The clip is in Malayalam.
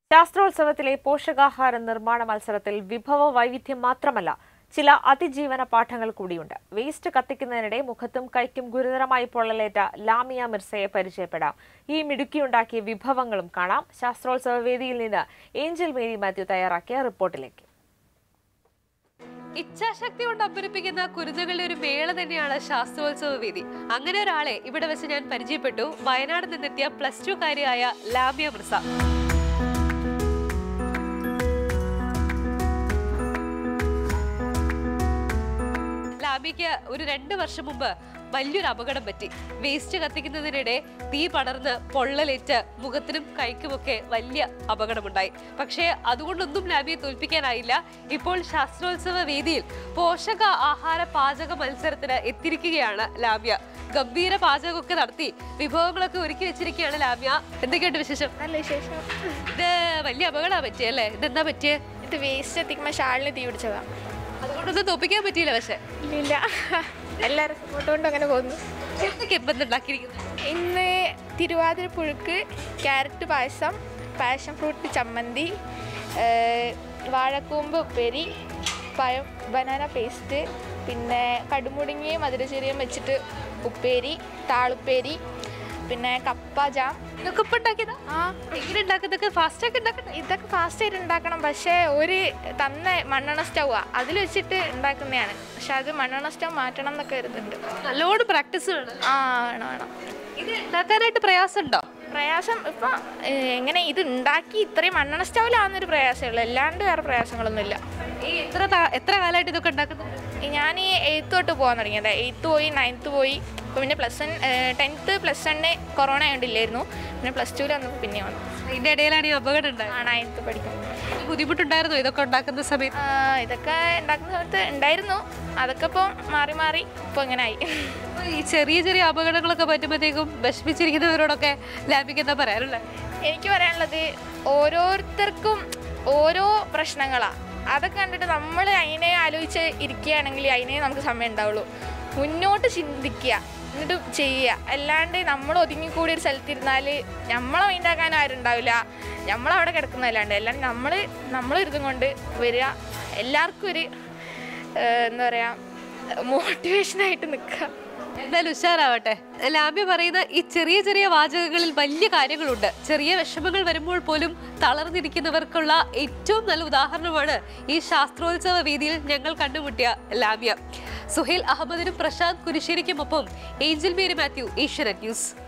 ശാസ്ത്രോത്സവത്തിലെ പോഷകാഹാര നിർമ്മാണ മത്സരത്തിൽ വിഭവ വൈവിധ്യം മാത്രമല്ല ചില അതിജീവന പാഠങ്ങൾ കൂടിയുണ്ട് വേസ്റ്റ് കത്തിക്കുന്നതിനിടെ മുഖത്തും കൈക്കും ഗുരുതരമായി പൊള്ളലേറ്റ ലാമിയ മിർസയെ പരിചയപ്പെടാം ഈ മിടുക്കിയുണ്ടാക്കിയ വിഭവങ്ങളും കാണാം ശാസ്ത്രോത്സവ വേദിയിൽ നിന്ന് ഏഞ്ചൽ മേരി മാത്യു തയ്യാറാക്കിയ റിപ്പോർട്ടിലേക്ക് ഇച്ഛാശക്തി കൊണ്ട് അമ്പരിപ്പിക്കുന്ന കുരുന്നുകളുടെ ഒരു മേള തന്നെയാണ് ശാസ്ത്രോത്സവ വേദി അങ്ങനെ ഒരാളെ ഇവിടെ വെച്ച് ഞാൻ പരിചയപ്പെട്ടു വയനാട് നിന്നെത്തിയ പ്ലസ് ടു കാരിയായ ലാമ്യ മിർസ ലാമിക്ക് ഒരു രണ്ട് വർഷം മുമ്പ് വലിയൊരു അപകടം പറ്റി വേസ്റ്റ് കത്തിക്കുന്നതിനിടെ തീ പടർന്ന് പൊള്ളലേറ്റ് മുഖത്തിനും കൈക്കുമൊക്കെ വലിയ അപകടമുണ്ടായി പക്ഷേ അതുകൊണ്ടൊന്നും ലാമിയെ തോൽപ്പിക്കാനായില്ല ഇപ്പോൾ ശാസ്ത്രോത്സവ വേദിയിൽ പോഷക ആഹാര പാചക മത്സരത്തിന് എത്തിയിരിക്കുകയാണ് ലാമ്യ ഗംഭീര പാചകമൊക്കെ നടത്തി വിഭവങ്ങളൊക്കെ ഒരുക്കി വെച്ചിരിക്കുകയാണ് ലാമ്യ എന്തൊക്കെയുണ്ട് വിശേഷം നല്ല വിശേഷം ഇത് വലിയ അപകടമാണ് പറ്റിയല്ലേ ഇതെന്താ പറ്റിയേ ഇത് വേസ്റ്റ് എത്തിക്കുമ്പോൾ ഷാളിന് തീ പിടിച്ചതാ അതുകൊണ്ടൊന്നും തോപ്പിക്കാൻ പറ്റിയില്ല പക്ഷെ ഇല്ല എല്ലാവരും സപ്പോർട്ട് കൊണ്ട് അങ്ങനെ പോകുന്നു എന്തൊക്കെ ഇപ്പം ഉണ്ടാക്കിയിരിക്കുന്നത് ഇന്ന് തിരുവാതിര പുഴുക്ക് ക്യാരറ്റ് പായസം പാഷൻ ഫ്രൂട്ട് ചമ്മന്തി ഏഹ്, വാഴക്കൂമ്പ് ഉപ്പേരി പഴം ബനാന പേസ്റ്റ് പിന്നെ കടുമുടുങ്ങിയും മധുരച്ചെരിയും വെച്ചിട്ട് ഉപ്പേരി താളുപ്പേരി പിന്നെ കപ്പ ജാം ഇതൊക്കെ ഇപ്പം ഉണ്ടാക്കിയതാ ആ എങ്ങനെ ഉണ്ടാക്കുന്നതൊക്കെ ഫാസ്റ്റ് ഒക്കെ ഉണ്ടാക്കണ്ടേ ഇതൊക്കെ ഫാസ്റ്റ് ആയിട്ട് ഉണ്ടാക്കണം പക്ഷേ ഒരു തന്ന മണ്ണെണ്ണ സ്റ്റൗവാ അതിൽ വെച്ചിട്ട് ഉണ്ടാക്കുന്നതാണ് പക്ഷെ അത് മണ്ണെണ്ണ സ്റ്റൗ മാറ്റണം എന്നൊക്കെ വരുന്നുണ്ട് നല്ലോണം പ്രാക്ടീസ് വേണം ആ വേണം വേണം ഇത് ഉണ്ടാക്കാനായിട്ട് പ്രയാസമുണ്ടോ പ്രയാസം ഇപ്പം ഏഹ്, എങ്ങനെ ഇത് ഉണ്ടാക്കി ഇത്രയും മണ്ണെണ്ണ സ്റ്റൗവിലാവുന്നൊരു പ്രയാസമേ ഉള്ളൂ അല്ലാണ്ട് വേറെ പ്രയാസങ്ങളൊന്നുമില്ല ഈ എത്ര താ- എത്ര കാലമായിട്ട് ഇതൊക്കെ ഉണ്ടാക്കുന്നുണ്ട് ഞാൻ ഈ എയ്ത്ത് തൊട്ട് പോകാൻ തുടങ്ങിയത് എയ്ത്ത് പോയി നയൻത്ത് പോയി അപ്പോൾ പിന്നെ plus one tenth plus one corona ആയതുകൊണ്ടില്ലായിരുന്നു പിന്നെ പ്ലസ് ടുവിൽ വന്നപ്പോൾ പിന്നെ വന്നു ഇതിന്റെ ഇടയിലാണ് ഈ അപകടം ഉണ്ടായത് ആ നയൻത്ത് പഠിക്കും ബുദ്ധിമുട്ടുണ്ടായിരുന്നോ ഇതൊക്കെ ഉണ്ടാക്കുന്ന സമയത്ത് ആ, ഇതൊക്കെ ഉണ്ടാക്കുന്ന സമയത്ത് ഉണ്ടായിരുന്നു അതൊക്കെ ഇപ്പോൾ മാറി മാറി ഇപ്പോൾ ഇങ്ങനെ ആയി അപ്പൊ ഈ ചെറിയ ചെറിയ അപകടങ്ങളൊക്കെ പറ്റുമ്പോഴത്തേക്കും വിഷമിച്ചിരിക്കുന്നവരോടൊക്കെ ലാബിക്ക് എന്താ പറയാനുള്ളത് എനിക്ക് പറയാനുള്ളത് ഓരോരുത്തർക്കും ഓരോ പ്രശ്നങ്ങളാണ് അതൊക്കെ കണ്ടിട്ട് നമ്മൾ അതിനെ ആലോചിച്ച് ഇരിക്കുകയാണെങ്കിൽ അതിനെ നമുക്ക് സമയം ഉണ്ടാവുള്ളൂ മുന്നോട്ട് ചിന്തിക്കുക എന്നിട്ട് ചെയ്യുക അല്ലാണ്ട് നമ്മൾ ഒതുങ്ങിക്കൂടി ഒരു സ്ഥലത്തിരുന്നാൽ നമ്മളെ മൈൻഡാക്കാൻ ആരും ഉണ്ടാവില്ല നമ്മളവിടെ കിടക്കുന്നതല്ലാണ്ട് അല്ലാണ്ട് നമ്മൾ നമ്മളൊരുതും കൊണ്ട് വരിക എല്ലാവർക്കും ഒരു ഏഹ്, എന്താ പറയുക മോട്ടിവേഷനായിട്ട് നിൽക്കുക എന്തായാലും ഉഷാറാവട്ടെ ലാമ്യ പറയുന്ന ഈ ചെറിയ ചെറിയ വാചകങ്ങളിൽ വലിയ കാര്യങ്ങളുണ്ട് ചെറിയ വിഷമങ്ങൾ വരുമ്പോൾ പോലും തളർന്നിരിക്കുന്നവർക്കുള്ള ഏറ്റവും നല്ല ഉദാഹരണമാണ് ഈ ശാസ്ത്രോത്സവ വേദിയിൽ ഞങ്ങൾ കണ്ടുമുട്ടിയ ലാമ്യ സുഹേൽ അഹമ്മദിനും പ്രശാന്ത് കുരിശ്ശേരിക്കുമൊപ്പം ഏഞ്ചൽ മേരി മാത്യു ഏഷ്യനെറ്റ് ന്യൂസ്